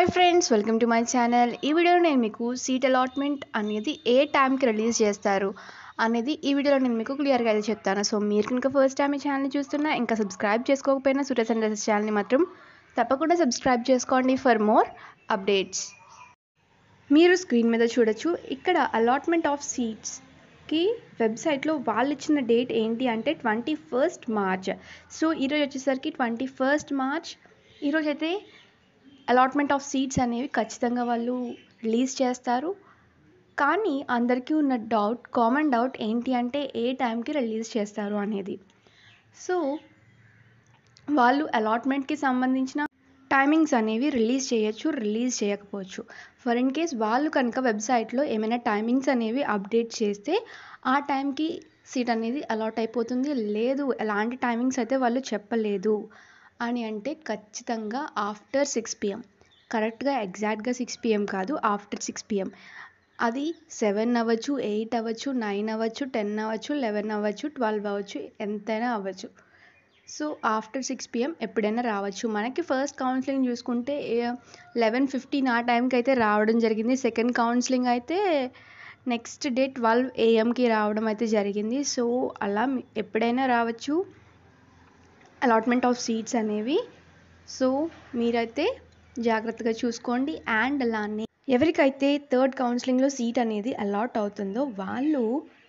hi friends welcome to my channel ఈ వీడియోలో నేను మీకు సీట్ అలాట్మెంట్ అనేది ఏ టైంకి రిలీజ్ చేస్తారు అనేది ఈ వీడియోలో నేను మీకు క్లియర్గా అయితే చెప్తాను సో మీరు కనుక ఫస్ట్ టైం ఈ ఛానల్ని చూస్తున్నా ఇంకా సబ్స్క్రైబ్ చేసుకోకపోయినా సూర్య సన్ రైజర్స్ ఛానల్ని మాత్రం తప్పకుండా సబ్స్క్రైబ్ చేసుకోండి ఫర్ మోర్ అప్డేట్స్ మీరు స్క్రీన్ మీద చూడొచ్చు ఇక్కడ అలాట్మెంట్ ఆఫ్ సీట్స్కి వెబ్సైట్లో వాళ్ళు ఇచ్చిన డేట్ ఏంటి అంటే ట్వంటీ ఫస్ట్ మార్చ్ సో ఈరోజు వచ్చేసరికి ట్వంటీ ఫస్ట్ మార్చ్ ఈరోజు అయితే అలాట్మెంట్ ఆఫ్ సీట్స్ అనేవి ఖచ్చితంగా వాళ్ళు రిలీజ్ చేస్తారు కానీ అందరికీ ఉన్న డౌట్ కామన్ డౌట్ ఏంటి అంటే ఏ టైంకి రిలీజ్ చేస్తారు అనేది సో వాళ్ళు అలాట్మెంట్కి సంబంధించిన టైమింగ్స్ అనేవి రిలీజ్ చేయొచ్చు రిలీజ్ చేయకపోవచ్చు ఫర్ ఇన్ కేస్ వాళ్ళు కనుక వెబ్సైట్లో ఏమైనా టైమింగ్స్ అనేవి అప్డేట్ చేస్తే ఆ టైంకి సీట్ అనేది అలాట్ అయిపోతుంది లేదు ఎలాంటి టైమింగ్స్ అయితే వాళ్ళు చెప్పలేదు అని అంటే ఖచ్చితంగా ఆఫ్టర్ సిక్స్ పిఎం కరెక్ట్గా ఎగ్జాక్ట్గా సిక్స్ పిఎం కాదు ఆఫ్టర్ సిక్స్ పిఎం అది సెవెన్ అవ్వచ్చు ఎయిట్ అవ్వచ్చు నైన్ అవ్వచ్చు టెన్ అవ్వచ్చు లెవెన్ అవ్వచ్చు ట్వెల్వ్ అవ్వచ్చు ఎంతైనా అవ్వచ్చు సో ఆఫ్టర్ సిక్స్ పిఎం ఎప్పుడైనా రావచ్చు మనకి ఫస్ట్ కౌన్సిలింగ్ చూసుకుంటే లెవెన్ ఫిఫ్టీన్ ఆ టైంకి అయితే రావడం జరిగింది సెకండ్ కౌన్సిలింగ్ అయితే నెక్స్ట్ డే ట్వెల్వ్ ఏఎంకి రావడం అయితే జరిగింది సో అలా మీ- ఎప్పుడైనా రావచ్చు అలాట్మెంట్ ఆఫ్ సీట్స్ అనేవి సో మీరైతే జాగ్రత్తగా చూసుకోండి అండ్ అలానే ఎవరికైతే థర్డ్ కౌన్సిలింగ్లో సీట్ అనేది అలాట్ అవుతుందో వాళ్ళు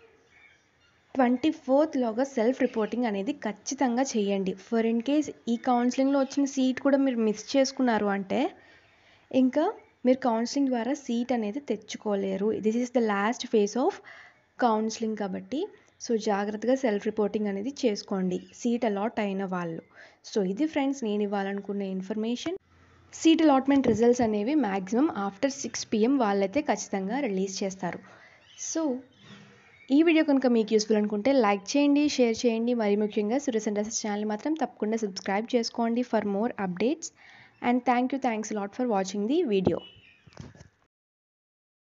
ట్వంటీ ఫోర్త్లోగా సెల్ఫ్ రిపోర్టింగ్ అనేది ఖచ్చితంగా చేయండి ఫర్ ఇన్ కేస్ ఈ కౌన్సిలింగ్లో వచ్చిన సీట్ కూడా మీరు మిస్ చేసుకున్నారు అంటే ఇంకా మీరు కౌన్సిలింగ్ ద్వారా సీట్ అనేది తెచ్చుకోలేరు this is the last phase of counselling కాబట్టి సో జాగ్రత్తగా సెల్ఫ్ రిపోర్టింగ్ అనేది చేసుకోండి సీట్ అలాట్ అయిన వాళ్ళు సో ఇది ఫ్రెండ్స్ నేను ఇవ్వాలనుకున్న ఇన్ఫర్మేషన్ సీట్ అలాట్మెంట్ రిజల్ట్స్ అనేవి మ్యాక్సిమం ఆఫ్టర్ సిక్స్ పిఎం వాళ్ళైతే ఖచ్చితంగా రిలీజ్ చేస్తారు సో ఈ వీడియో కనుక మీకు యూస్ఫుల్ అనుకుంటే లైక్ చేయండి షేర్ చేయండి మరి ముఖ్యంగా సూర్యస్ ఇండస్ట్రీస్ ఛానల్ మాత్రం తప్పకుండా సబ్స్క్రైబ్ చేసుకోండి for more updates and thank you thanks lot for watching the video